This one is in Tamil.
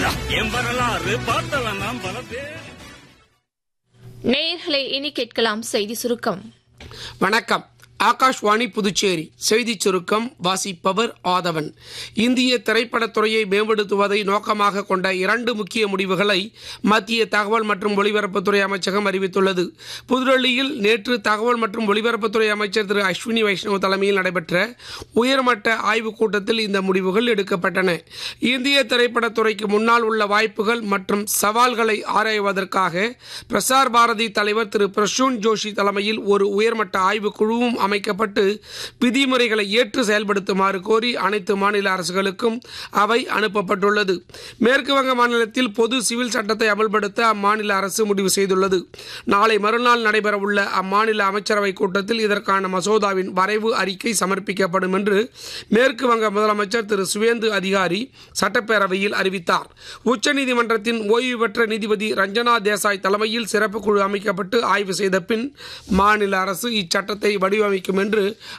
என் வரலாறு பார்த்தவன் நாம் பல பேர் நேயர்களை இனி கேட்கலாம் செய்தி சுருக்கம் வணக்கம் ஆகாஷ்வாணி புதுச்சேரி செய்திச் சுருக்கம் வாசிப்பவர் ஆதவன் இந்திய திரைப்படத்துறையை மேம்படுத்துவதை நோக்கமாக கொண்ட இரண்டு முக்கிய முடிவுகளை மத்திய தகவல் மற்றும் ஒலிபரப்புத்துறை அமைச்சகம் அறிவித்துள்ளது புதுடெல்லியில் நேற்று தகவல் மற்றும் ஒலிபரப்புத்துறை அமைச்சர் திரு அஸ்வினி வைஷ்ணவ் தலைமையில் நடைபெற்ற உயர்மட்ட ஆய்வுக் கூட்டத்தில் இந்த முடிவுகள் எடுக்கப்பட்டன இந்திய திரைப்படத்துறைக்கு முன்னால் உள்ள வாய்ப்புகள் மற்றும் சவால்களை ஆராய்வதற்காக பிரசார் பாரதி தலைவர் திரு பிரசூன் ஜோஷி தலைமையில் ஒரு உயர்மட்ட ஆய்வுக் குழுவும் அமைக்கப்பட்டு விதிமுறைகளை ஏற்று செயல்படுத்துமாறு கோரி அனைத்து மாநில அரசுகளுக்கும் அவை அனுப்பப்பட்டுள்ளது மேற்கு வங்க மாநிலத்தில் பொது சிவில் சட்டத்தை அமல்படுத்த அம்மாநில அரசு முடிவு செய்துள்ளது நாளை மறுநாள் நடைபெறவுள்ள அம்மாநில அமைச்சரவை கூட்டத்தில் இதற்கான மசோதாவின் வரைவு அறிக்கை சமர்ப்பிக்கப்படும் என்று மேற்கு வங்க முதலமைச்சர் திரு சுவேந்து அதிகாரி சட்டப்பேரவையில் அறிவித்தார் உச்சநீதிமன்றத்தின் ஓய்வு பெற்ற நீதிபதி ரஞ்சனா தேசாய் தலைமையில் சிறப்பு குழு அமைக்கப்பட்டு ஆய்வு செய்த பின் மாநில அரசு இச்சட்டத்தை வடிவமைக்கும் என்று